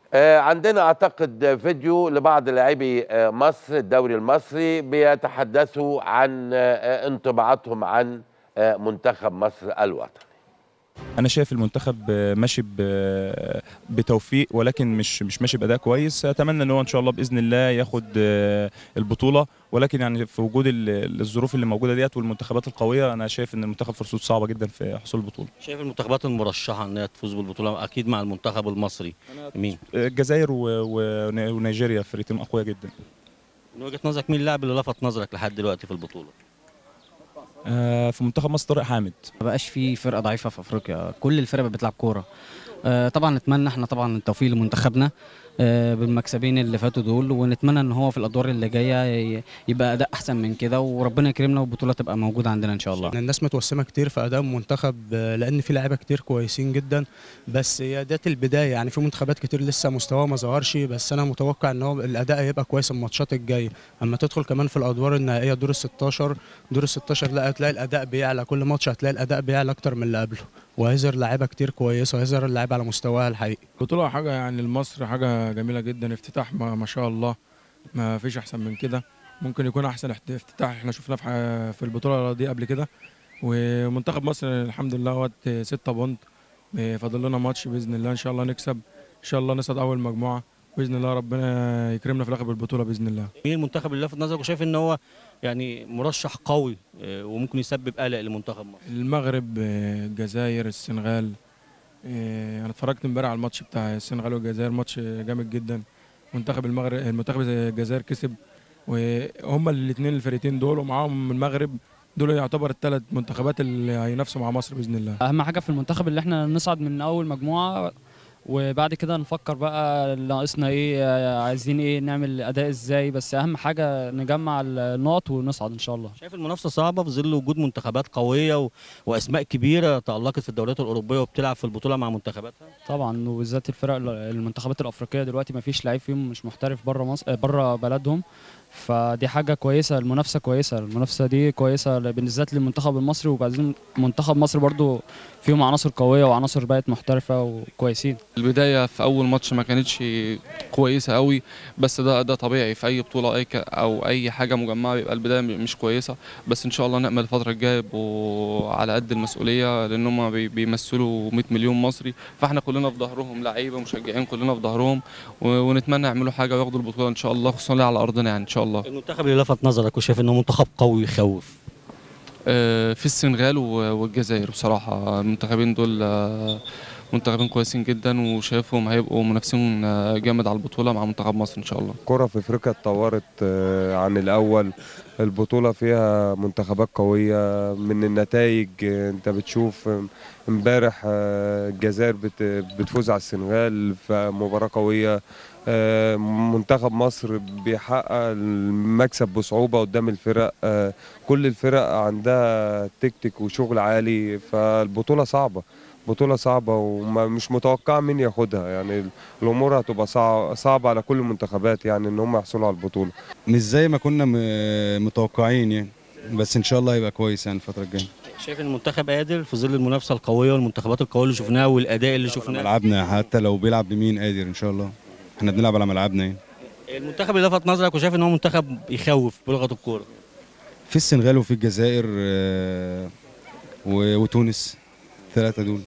آه، عندنا اعتقد فيديو لبعض لاعبي آه، مصر الدوري المصري بيتحدثوا عن آه، انطباعاتهم عن آه، منتخب مصر الوطني انا شايف المنتخب آه، ماشي ب- بتوفيق ولكن مش مش ماشي باداء كويس اتمنى ان هو ان شاء الله باذن الله ياخد آه، البطوله ولكن يعني في وجود ال- الظروف اللي موجوده ديت والمنتخبات القويه انا شايف ان المنتخب فرصته صعبه جدا في حصول البطوله شايف المنتخبات المرشحه انها تفوز بالبطوله اكيد مع المنتخب المصري مين آه، الجزائر و- و- ونيجيريا فريقين اقوياء جدا من وجهه نظرك مين اللاعب اللي لفت نظرك لحد دلوقتي في البطوله آه، في منتخب مصر طارق حامد ما بقاش في فرقه ضعيفه في افريقيا كل الفرق بتلعب كوره آه، طبعا نتمنى احنا طبعا التوفيق لمنتخبنا آه، بالمكسبين اللي فاتوا دول ونتمنى ان هو في الادوار اللي جايه ي- يبقى اداء احسن من كده وربنا يكرمنا والبطوله تبقى موجوده عندنا ان شاء الله إن الناس متوسمه كتير في اداء المنتخب آه، لان في لعيبه كتير كويسين جدا بس هي ده البدايه يعني في منتخبات كتير لسه مستواها ما ظهرش بس انا متوقع ان هو الاداء هيبقى كويس الماتشات الجايه اما تدخل كمان في الادوار النهائيه دور ال 16 دور ال 16 لا هتلاقي الاداء بيعلى كل ماتش هتلاقي الاداء بيعلى اكتر من اللي قبله وهيظهر لعيبه كتير كويسه وهيظهر اللعيبه على مستواها الحقيقي بطولة حاجة يعني لمصر حاجة جميلة جدا افتتاح ما, ما شاء الله ما فيش أحسن من كده ممكن يكون أحسن احت- افتتاح احنا شفناه في ح- في البطولة دي قبل كده ومنتخب مصر الحمد لله وقت ستة بونت فاضل لنا ماتش بإذن الله إن شاء الله نكسب إن شاء الله نصعد أول مجموعة بإذن الله ربنا يكرمنا في الآخر بالبطولة بإذن الله مين المنتخب اللي لفت نظرك وشايف ان هو يعني مرشح قوي آه، وممكن يسبب قلق لمنتخب مصر المغرب آه، الجزائر السنغال آه، انا اتفرجت امبارح على الماتش بتاع السنغال والجزائر ماتش جامد جدا منتخب المغرب المنتخب الجزائر كسب وهم الاثنين الفريقين دول ومعاهم المغرب دول يعتبر الثلاث منتخبات اللي هينافسوا مع مصر باذن الله اهم حاجه في المنتخب اللي احنا نصعد من اول مجموعه وبعد كده نفكر بقى اللي ناقصنا ايه آه، عايزين ايه نعمل اداء ازاي بس اهم حاجه نجمع النقط ونصعد ان شاء الله شايف المنافسه صعبه في ظل وجود منتخبات قويه و... واسماء كبيره تالقت في الدوريات الاوروبيه وبتلعب في البطوله مع منتخباتها طبعا وبالذات الفرق المنتخبات الافريقيه دلوقتي ما فيش لعيب فيهم مش محترف بره مصر بره بلدهم فدي حاجه كويسه المنافسه كويسه المنافسه دي كويسه بالذات للمنتخب المصري وبعدين منتخب مصر برضو فيهم عناصر قويه وعناصر بقت محترفه وكويسين البداية في أول ماتش ما كانتش كويسة قوي بس ده ده طبيعي في أي بطولة أي ك- أو أي حاجة مجمعة بيبقى البداية م- مش كويسة بس إن شاء الله نأمل الفترة الجاية يبقوا على قد المسؤولية لأن هم بي- بيمثلوا 100 مليون مصري فإحنا كلنا في ظهرهم لعيبة مشجعين كلنا في ظهرهم و- ونتمنى يعملوا حاجة وياخدوا البطولة إن شاء الله خصوصا على أرضنا يعني إن شاء الله المنتخب اللي لفت نظرك وشايف انه منتخب قوي يخوف آه، في السنغال و- والجزائر بصراحة المنتخبين دول آه، منتخبين كويسين جدا وشايفهم هيبقوا منافسين آه، جامد على البطولة مع منتخب مصر إن شاء الله الكرة في افريقيا اتطورت آه، عن الاول البطولة فيها منتخبات قوية من النتائج آه، انت بتشوف آه، امبارح آه، الجزائر بت- بتفوز على السنغال في مباراة قوية آه، منتخب مصر بيحقق المكسب بصعوبة قدام الفرق آه، كل الفرق عندها تكتيك وشغل عالي فالبطولة صعبة بطولة صعبة ومش متوقع مين ياخدها يعني الامور هتبقى صعب صعبه على كل المنتخبات يعني ان هم يحصلوا على البطوله مش زي ما كنا م- متوقعين يعني بس ان شاء الله هيبقى كويس يعني الفتره الجايه شايف ان المنتخب قادر في ظل المنافسه القويه والمنتخبات القويه اللي شفناها والاداء اللي شفناه ملعبنا حتى لو بيلعب بمين قادر ان شاء الله احنا بنلعب على ملعبنا يعني المنتخب اللي لفت نظرك وشايف ان هو منتخب يخوف بلغه الكوره في السنغال وفي الجزائر آه، و- وتونس ثلاثه دول